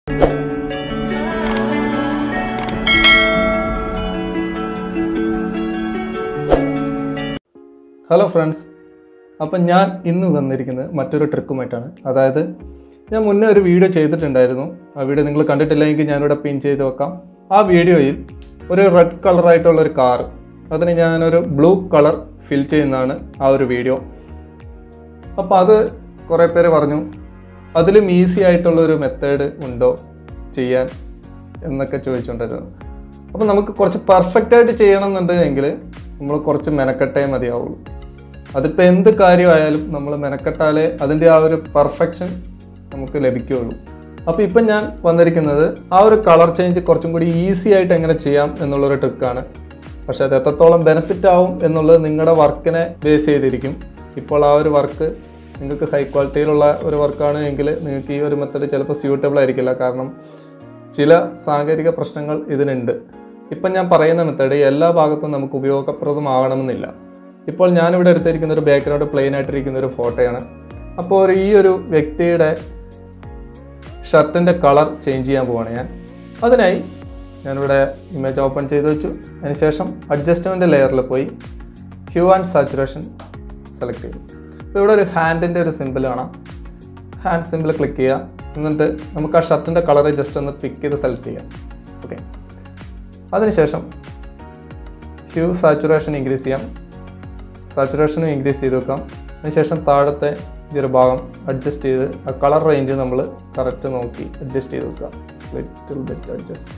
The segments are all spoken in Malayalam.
ഹലോ ഫ്രണ്ട്സ് അപ്പം ഞാൻ ഇന്ന് വന്നിരിക്കുന്നത് മറ്റൊരു ട്രിക്കുമായിട്ടാണ് അതായത് ഞാൻ മുന്നേ ഒരു വീഡിയോ ചെയ്തിട്ടുണ്ടായിരുന്നു ആ വീഡിയോ നിങ്ങൾ കണ്ടിട്ടില്ലെങ്കിൽ ഞാനിവിടെ പിൻ ചെയ്ത് വെക്കാം ആ വീഡിയോയിൽ ഒരു റെഡ് കളറായിട്ടുള്ള ഒരു കാർ അതിന് ഞാനൊരു ബ്ലൂ കളർ ഫിൽ ചെയ്യുന്നതാണ് ആ ഒരു വീഡിയോ അപ്പോൾ അത് കുറേ പേര് പറഞ്ഞു അതിലും ഈസി ആയിട്ടുള്ള ഒരു മെത്തേഡ് ഉണ്ടോ ചെയ്യാൻ എന്നൊക്കെ ചോദിച്ചുകൊണ്ടിരുന്നു അപ്പോൾ നമുക്ക് കുറച്ച് പെർഫെക്റ്റ് ആയിട്ട് ചെയ്യണം എന്നുണ്ടെങ്കിൽ നമ്മൾ കുറച്ച് മെനക്കെട്ടേ മതിയാവുള്ളൂ അതിപ്പോൾ എന്ത് കാര്യമായാലും നമ്മൾ മെനക്കെട്ടാലേ അതിൻ്റെ ആ ഒരു പെർഫെക്ഷൻ നമുക്ക് ലഭിക്കുകയുള്ളൂ അപ്പോൾ ഇപ്പം ഞാൻ വന്നിരിക്കുന്നത് ആ ഒരു കളർ ചേഞ്ച് കുറച്ചും കൂടി ഈസി ആയിട്ട് എങ്ങനെ ചെയ്യാം എന്നുള്ളൊരു ട്രിക്കാണ് പക്ഷെ അത് എത്രത്തോളം ബെനിഫിറ്റ് ആവും എന്നുള്ളത് നിങ്ങളുടെ വർക്കിനെ ബേസ് ചെയ്തിരിക്കും ഇപ്പോൾ ആ ഒരു വർക്ക് നിങ്ങൾക്ക് ഹൈ ക്വാളിറ്റിയിലുള്ള ഒരു വർക്കാണ് എങ്കിൽ നിങ്ങൾക്ക് ഈ ഒരു മെത്തഡ് ചിലപ്പോൾ സ്യൂട്ടബിൾ ആയിരിക്കില്ല കാരണം ചില സാങ്കേതിക പ്രശ്നങ്ങൾ ഇതിനുണ്ട് ഇപ്പം ഞാൻ പറയുന്ന മെത്തേഡ് എല്ലാ ഭാഗത്തും നമുക്ക് ഉപയോഗപ്രദമാകണമെന്നില്ല ഇപ്പോൾ ഞാനിവിടെ എടുത്തിരിക്കുന്ന ഒരു ബാക്ക്ഗ്രൗണ്ട് പ്ലെയിൻ ആയിട്ടിരിക്കുന്ന ഒരു ഫോട്ടോയാണ് അപ്പോൾ ഒരു ഈ ഒരു വ്യക്തിയുടെ ഷർട്ടിൻ്റെ കളർ ചേഞ്ച് ചെയ്യാൻ പോവാണ് ഞാൻ അതിനായി ഞാനിവിടെ ഇമേജ് ഓപ്പൺ ചെയ്ത് വെച്ചു അതിനുശേഷം അഡ്ജസ്റ്റ്മെൻറ്റ് ലെയറിൽ പോയി ഹ്യൂ ആൻഡ് സാച്ചുറേഷൻ സെലക്ട് ചെയ്തു അപ്പോൾ ഇവിടെ ഒരു ഹാൻഡിൻ്റെ ഒരു സിമ്പിൾ കാണാം ഹാൻഡ് സിമ്പിൾ ക്ലിക്ക് ചെയ്യുക എന്നിട്ട് നമുക്ക് ആ ഷർട്ടിൻ്റെ കളർ ജസ്റ്റ് ഒന്ന് പിക്ക് ചെയ്ത് സെലക്ട് ചെയ്യാം ഓക്കെ അതിനുശേഷം ഹ്യൂ സാച്ചുറേഷൻ ഇൻക്രീസ് ചെയ്യാം സാച്ചുറേഷനും ഇൻക്രീസ് ചെയ്ത് വെക്കാം അതിനുശേഷം താഴത്തെ ഈ ഒരു ഭാഗം അഡ്ജസ്റ്റ് ചെയ്ത് ആ കളർ റേഞ്ച് നമ്മൾ കറക്റ്റ് നോക്കി അഡ്ജസ്റ്റ് ചെയ്ത് വെക്കാം ലിറ്റിൽ ബിറ്റ് അഡ്ജസ്റ്റ്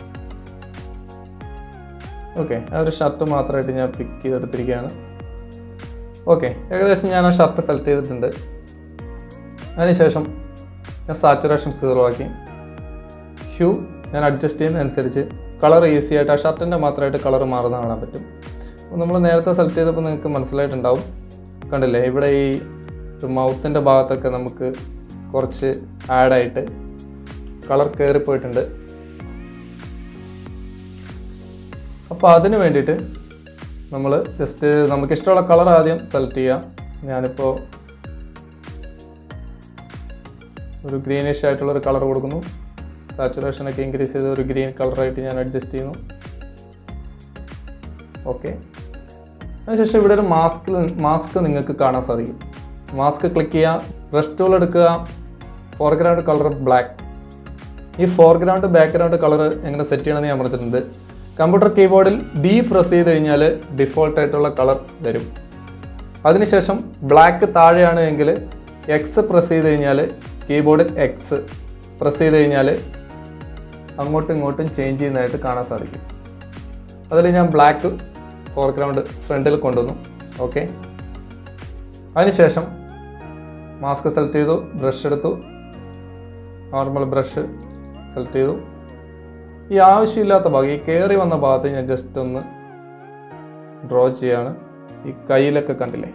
ഓക്കെ ആ ഒരു ഷർട്ട് മാത്രമായിട്ട് ഞാൻ പിക്ക് ചെയ്തെടുത്തിരിക്കുകയാണ് ഓക്കെ ഏകദേശം ഞാൻ ആ ഷർട്ട് സെലക്ട് ചെയ്തിട്ടുണ്ട് അതിനുശേഷം ഞാൻ സാച്ചുറേഷൻ സീറോ ആക്കി ഹ്യൂ ഞാൻ അഡ്ജസ്റ്റ് ചെയ്യുന്നതനുസരിച്ച് കളർ ഈസി ആയിട്ട് ആ ഷർട്ടിൻ്റെ മാത്രമായിട്ട് കളർ മാറുന്ന കാണാൻ പറ്റും അപ്പോൾ നമ്മൾ നേരത്തെ സെലക്ട് ചെയ്തപ്പോൾ നിങ്ങൾക്ക് മനസ്സിലായിട്ടുണ്ടാവും കണ്ടില്ലേ ഇവിടെ ഈ മൗത്തിൻ്റെ ഭാഗത്തൊക്കെ നമുക്ക് കുറച്ച് ആഡായിട്ട് കളർ കയറിപ്പോയിട്ടുണ്ട് അപ്പോൾ അതിന് വേണ്ടിയിട്ട് നമ്മൾ ജസ്റ്റ് നമുക്ക് ഇഷ്ടമുള്ള കളർ ആദ്യം സെലക്ട് ചെയ്യാം ഞാനിപ്പോൾ ഒരു ഗ്രീനിഷ് ആയിട്ടുള്ള ഒരു കളർ കൊടുക്കുന്നു സാച്ചുറേഷൻ ഒക്കെ ഇൻക്രീസ് ചെയ്ത് ഒരു ഗ്രീൻ കളറായിട്ട് ഞാൻ അഡ്ജസ്റ്റ് ചെയ്യുന്നു ഓക്കെ അതിനുശേഷം ഇവിടെ ഒരു മാസ്ക് മാസ്ക് നിങ്ങൾക്ക് കാണാൻ സാധിക്കും മാസ്ക് ക്ലിക്ക് ചെയ്യുക ബ്രഷ് ടൂൾ എടുക്കുക ഫോർഗ്രൗണ്ട് കളർ ബ്ലാക്ക് ഈ ഫോർഗ്രൗണ്ട് ബാക്ക്ഗ്രൗണ്ട് കളർ എങ്ങനെ സെറ്റ് ചെയ്യണമെന്ന് ഞാൻ പറഞ്ഞിട്ടുണ്ട് കമ്പ്യൂട്ടർ കീബോർഡിൽ ഡി പ്രസ് ചെയ്ത് കഴിഞ്ഞാൽ ഡിഫോൾട്ട് ആയിട്ടുള്ള കളർ വരും അതിനുശേഷം ബ്ലാക്ക് താഴെയാണ് എങ്കിൽ എക്സ് പ്രസ് ചെയ്ത് കഴിഞ്ഞാൽ കീബോർഡിൽ എക്സ് പ്രസ് ചെയ്ത് കഴിഞ്ഞാൽ അങ്ങോട്ടും ഇങ്ങോട്ടും ചേഞ്ച് ചെയ്യുന്നതായിട്ട് കാണാൻ സാധിക്കും അതിൽ ഞാൻ ബ്ലാക്ക് ഫോർഗ്രൗണ്ട് ഫ്രണ്ടിൽ കൊണ്ടുവന്നു ഓക്കെ അതിനുശേഷം മാസ്ക് സെലക്ട് ചെയ്തു ബ്രഷ് എടുത്തു നോർമൽ ബ്രഷ് സെലക്ട് ചെയ്തു ഈ ആവശ്യമില്ലാത്ത ഭാഗം ഈ കയറി വന്ന ഭാഗത്ത് ഞാൻ ജസ്റ്റ് ഒന്ന് ഡ്രോ ചെയ്യാണ് ഈ കയ്യിലൊക്കെ കണ്ടില്ലേ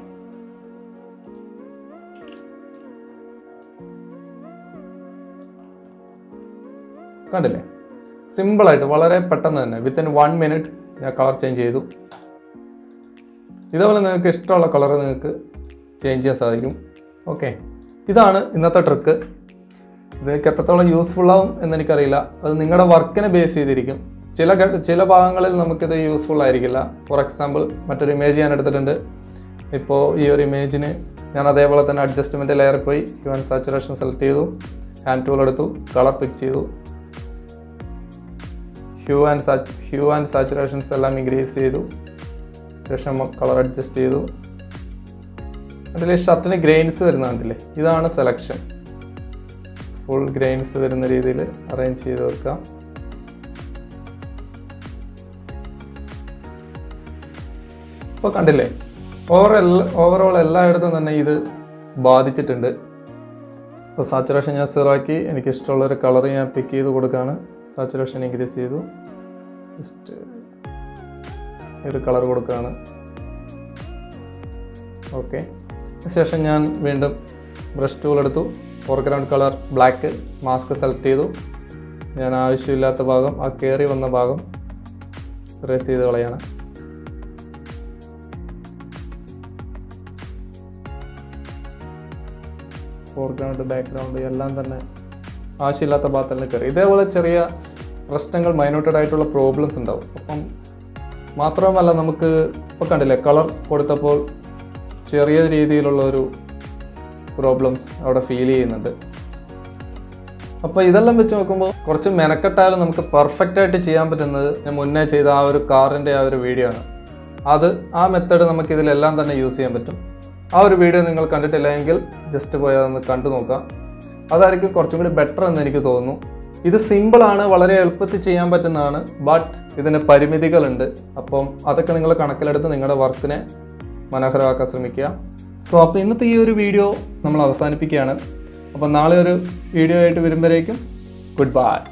കണ്ടില്ലേ സിമ്പിളായിട്ട് വളരെ പെട്ടെന്ന് തന്നെ വിത്തിൻ വൺ മിനിറ്റ് ഞാൻ കളർ ചേഞ്ച് ചെയ്തു ഇതേപോലെ നിങ്ങൾക്ക് ഇഷ്ടമുള്ള കളർ നിങ്ങൾക്ക് ചേഞ്ച് ചെയ്യാൻ സാധിക്കും ഓക്കെ ഇതാണ് ഇന്നത്തെ ട്രിക്ക് ഇത് നിങ്ങൾക്ക് എത്രത്തോളം യൂസ്ഫുൾ ആവും എന്നെനിക്കറിയില്ല അത് നിങ്ങളുടെ വർക്കിനെ ബേസ് ചെയ്തിരിക്കും ചില ഘ- ചില ഭാഗങ്ങളിൽ നമുക്കിത് യൂസ്ഫുൾ ആയിരിക്കില്ല ഫോർ എക്സാമ്പിൾ മറ്റൊരു ഇമേജ് ഞാൻ എടുത്തിട്ടുണ്ട് ഇപ്പോൾ ഈ ഒരു ഇമേജിന് ഞാൻ അതേപോലെ തന്നെ അഡ്ജസ്റ്റ്മെൻറ്റ് ലെയറിൽ പോയി ഹ്യൂ ആൻഡ് സാച്ചുറേഷൻ സെലക്ട് ചെയ്തു ഹാൻഡ് ടൂൾ എടുത്തു കളർ പിക്ക് ചെയ്തു hue and sat hue and saturations എല്ലാം ഇൻക്രീസ് ചെയ്തു ശേഷം കളർ അഡ്ജസ്റ്റ് ചെയ്തു അതിൽ ഷർട്ടിന് ഗ്രെയിൻസ് വരുന്ന കണ്ടില്ലേ ഇതാണ് സെലക്ഷൻ ഫുൾ ഗ്രെയിൻസ് വരുന്ന രീതിയിൽ അറേഞ്ച് ചെയ്ത് വെക്കാം ഇപ്പോൾ കണ്ടില്ലേ ഓവർ ഓവറോൾ എല്ലായിടത്തും തന്നെ ഇത് ബാധിച്ചിട്ടുണ്ട് ഇപ്പോൾ സാച്ചുറേഷൻ ഞാൻ സീറോ ആക്കി എനിക്ക് ഇഷ്ടമുള്ള ഒരു കളർ ഞാൻ പിക്ക് ചെയ്ത് കൊടുക്കുകയാണ് സാച്ചുറേഷൻ ഇൻക്രീസ് ചെയ്തു ജസ്റ്റ് ഒരു കളർ കൊടുക്കുകയാണ് ഓക്കെ ശേഷം ഞാൻ വീണ്ടും ബ്രഷ് ടൂൾ എടുത്തു foreground colour black mask select ചെയ്തു ഞാൻ ആവശ്യമില്ലാത്ത ഭാഗം ആ കയറി വന്ന ഭാഗം റേസ് ചെയ്ത് കളയാണ് ഫോർഗ്രൗണ്ട് ബാക്ക്ഗ്രൗണ്ട് എല്ലാം തന്നെ ആവശ്യമില്ലാത്ത ഭാഗത്തെല്ലാം കയറി ഇതേപോലെ ചെറിയ പ്രശ്നങ്ങൾ മൈനോട്ടഡ് ആയിട്ടുള്ള പ്രോബ്ലംസ് ഉണ്ടാവും അപ്പം മാത്രമല്ല നമുക്ക് ഇപ്പോൾ കണ്ടില്ലേ കളർ കൊടുത്തപ്പോൾ ചെറിയ രീതിയിലുള്ള ഒരു പ്രോബ്ലംസ് അവിടെ ഫീൽ ചെയ്യുന്നുണ്ട് അപ്പോൾ ഇതെല്ലാം വെച്ച് നോക്കുമ്പോൾ കുറച്ച് മെനക്കെട്ടാലും നമുക്ക് പെർഫെക്റ്റ് ആയിട്ട് ചെയ്യാൻ പറ്റുന്നത് ഞാൻ മുന്നേ ചെയ്ത ആ ഒരു കാറിൻ്റെ ആ ഒരു വീഡിയോ ആണ് അത് ആ മെത്തേഡ് നമുക്ക് ഇതിലെല്ലാം തന്നെ യൂസ് ചെയ്യാൻ പറ്റും ആ ഒരു വീഡിയോ നിങ്ങൾ കണ്ടിട്ടില്ല എങ്കിൽ ജസ്റ്റ് പോയി അതൊന്ന് കണ്ടു നോക്കാം അതായിരിക്കും കുറച്ചും കൂടി ബെറ്റർ എന്ന് എനിക്ക് തോന്നുന്നു ഇത് സിമ്പിളാണ് വളരെ എളുപ്പത്തിൽ ചെയ്യാൻ പറ്റുന്നതാണ് ബട്ട് ഇതിന് പരിമിതികളുണ്ട് അപ്പം അതൊക്കെ നിങ്ങൾ കണക്കിലെടുത്ത് നിങ്ങളുടെ വർക്കിനെ മനോഹരമാക്കാൻ ശ്രമിക്കുക സോ അപ്പോൾ ഇന്നത്തെ ഈ ഒരു വീഡിയോ നമ്മൾ അവസാനിപ്പിക്കുകയാണ് അപ്പം നാളെ ഒരു വീഡിയോ ആയിട്ട് വരുമ്പോഴേക്കും ഗുഡ് ബൈ